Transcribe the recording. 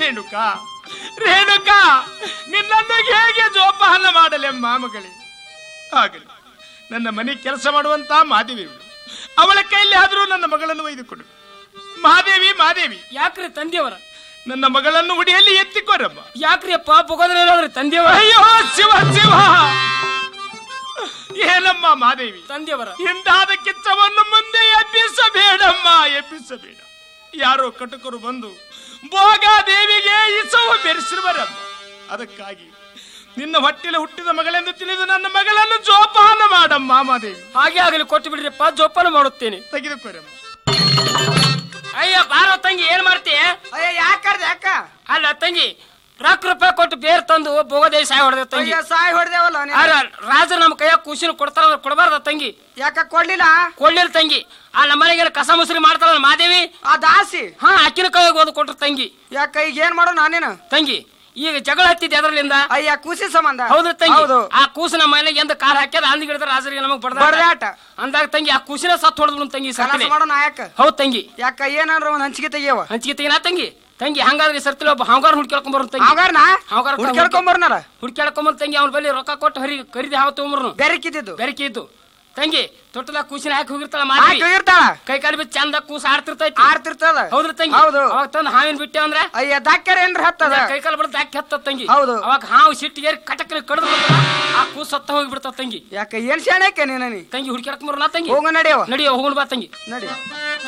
ರೇಣುಕಾ ರೇಣುಕಾ ನಿನ್ನನ್ನು ಹೇಗೆ ಜೋಪಾನ ಮಾಡಲೆಮ್ಮ ಮಗಳೇ ಆಗಲಿ ನನ್ನ ಮನೆ ಕೆಲಸ ಮಾಡುವಂತ ಮಾದೇವಿ ಇವಳು. ಅವಳ ಕೈಯಲ್ಲಿ ಆದರೂ ನನ್ನ ಮಗಳನ್ನು ಒಯ್ದುಕೊಡು ಮಹಾದೇವಿ ಮಹಾದೇವಿ ಯಾಕ್ರಿ ತಂದೆಯವರ ನನ್ನ ಮಗಳನ್ನು ಉಡಿಯಲ್ಲಿ ಎತ್ತಿಕೊರಮ್ಮ ಯಾಕ್ರಿ ಅಪ್ಪ ಬೊಗೋದ್ರಿ ತಂದೆಯವರ ಅಯ್ಯೋ ಶಿವ ಶಿವ ಏನಮ್ಮ ಮಾದೇವಿ ತಂದೆಯವರ ಇಂದಾದ ಕಿಚ್ಚವನ್ನು ಮುಂದೆ ಎಬ್ಬಿಸಬೇಡಮ್ಮ ಎಬ್ಬಿಸಬೇಡ ಯಾರೋ ಕಟಕರು ಬಂದು ಭೋಗಾದೇವಿಗೆ ಇಸವು ಬೆರೆಸಿರುವರಮ್ಮ ಅದಕ್ಕಾಗಿ ನಿನ್ನ ಹೊಟ್ಟೆಲೆ ಹುಟ್ಟಿದ ಮಗಳೆಂದು ತಿಳಿದು ನನ್ನ ಮಗಳನ್ನು ಜೋಪಾನ ಮಾಡಮ್ಮ ಮಾದೇವಿ ಹಾಗೆ ಆಗಲಿ ಕೊಟ್ಟು ಬಿಡ್ರಿಪ್ಪ ಜೋಪಾನ ಮಾಡುತ್ತೇನೆ ತೆಗೆದುಕೊರಮ್ಮ ಅಯ್ಯ ಬಾರೋ ತಂಗಿ ಏನ್ ಮಾಡ್ತೀಯ ಅಯ್ಯ ಯಾಕರ್ದೆ ಅಕ್ಕ ಅಲ್ಲ ತಂಗಿ ರೊಕ್ಕ ರೂಪಾಯಿ ಕೊಟ್ಟು ಬೇರ್ ತಂದು ಭೋಗದೇವಿ ಸಾಯ ಹೊಡೆದ ತಂಗಿ ಅಯ್ಯ ಸಾಯ್ ಹೊಡೆದೇವಲ್ಲ ನೀನು. ಆರ ರಾಜರು ನಮ್ಮ ಕೈಯಾಗ ಖುಷಿನ ಕೊಡ್ತಾರ ಅಂದ್ರೆ ಕೊಡಬಾರ್ದ ತಂಗಿ ಯಾಕ ಕೊಡ್ಲಿಲ್ಲ ಕೊಡ್ಲಿಲ್ಲ ತಂಗಿ ಆ ನಮ್ಮನೆಗೆ ಕಸ ಮುಸ್ರಿ ಮಾಡ್ತಾಳ ಮಾದೇವಿ ಆ ದಾಸಿ ಹಾ ಅಕ್ಕಿನ ಕೈಯಾಗ ಓದು ಕೊಟ್ರು ತಂಗಿ ಯಾಕ ಈಗ ಏನ್ ಮಾಡೋ ನಾನೇನು ತಂಗಿ ಈಗ ಜಗಳ ಹತ್ತಿದ್ದೆ ಅದರಲ್ಲಿಂದ ಅಯ್ಯ ಕೂಸಿ ಸಂಬಂಧ ಹೌದು ತಂಗಿ ಹೌದು ಆ ಕೂಸು ನಮ್ಮ ಮನೆಗೆ ಎಂದ ಕಾಲ್ ಹಾಕ್ಯದ ಅಂದ್ ಗಿಡದ ರಾಜರಿಗೆ ನಮಗ್ ಬಡ್ದ ಬಡ್ದಾಟ ಅಂದಾಗ ತಂಗಿ ಆ ಕೂಸಿನ ಸತ್ ಹೊಡೆದ್ರು ತಂಗಿ ಕಲಸ ಸತ್ತಿಲೆ ಮಾಡೋ ನಾಯಕ ಹೌದ್ ತಂಗಿ ಯಾಕ ಏನಾರ ಒಂದ್ ಹಂಚಿಗೆ ತೆಗಿಯವ ಹಂಚಿಗೆ ತೆಗಿನ ತಂಗಿ ತಂಗಿ ಹಂಗಾದ್ರೆ ಈ ಸರ್ತಿಲಿ ಒಬ್ಬ ಹಾಂಗಾರ ಹುಡ್ಕ್ಯಾಳ್ಕೊಂಡ್ ಬರೋ ತಂಗಿ ಅವಾಗಾರನ ಅವ್ಗಾರ ಹುಡ್ಕೇಳ್ಕೊಂಬರ್ನಲ್ಲ ಹುಡ್ಕ್ಯಾಳ್ಕೊಂಬಂದ್ ತಂಗಿ ಅವ್ನ ಬಳಿ ರೊಕ್ಕ ಕೊಟ್ಟು ಹರಿ ಕರಿದಿ ಹಾವ ತಗೊಂಬರ್ನು ಬೆರಕಿದ್ದು ಬೆರಕೆ ಇದ್ದು ತಂಗಿ ತೊಟ್ಟದಾಗ ಕೂಸಿನ ಹಾಕಿ ಹೋಗಿರ್ತಾಳ ಹಾಕಿ ಮಾಡಿ ಹೋಗಿರ್ತಾಳ ಕೈ ಕಾಲು ಬಿಟ್ಟು ಚಂದ ಕೂಸ ಆಡ್ತಿರ್ತೈತಿ ಆಡ್ತಿರ್ತದ ಹೌದ್ರ ತಂಗಿ ಹೌದು ಅವಾಗ ತಂದು ಹಾವಿನ ಬಿಟ್ಟೆ ಅಂದ್ರೆ ಅಯ್ಯ ದಾಕ್ಯಾರ ಏನ್ರ ಹತ್ತದ ಕೈ ಕಾಲು ಬಿಡದ್ ಹಾಕಿ ಹತ್ತ ತಂಗಿ ಹೌದು. ಅವಾಗ ಹಾವು ಸಿಟ್ಟಿಗೆ ಕಟಕ್ನ ಕಡ್ದು ಬಿಡ್ತಾಳ, ಆ ಕೂಸ್ ಸತ್ತ ಹೋಗಿ ತಂಗಿ ಯಾಕ ಏನ್ ಶಾಣಕ್ಕೆ ನೀನ ನೀ ತಂಗಿ ಹುಡುಕ್ಯಾಡ್ಕೊಂಬರೋಣ ತಂಗಿ ಹೋಗ ನಡಿಯವ ನಡಿಯೋ ಹೋಗೋಣ ಬಾ ತಂಗಿ ನಡಿ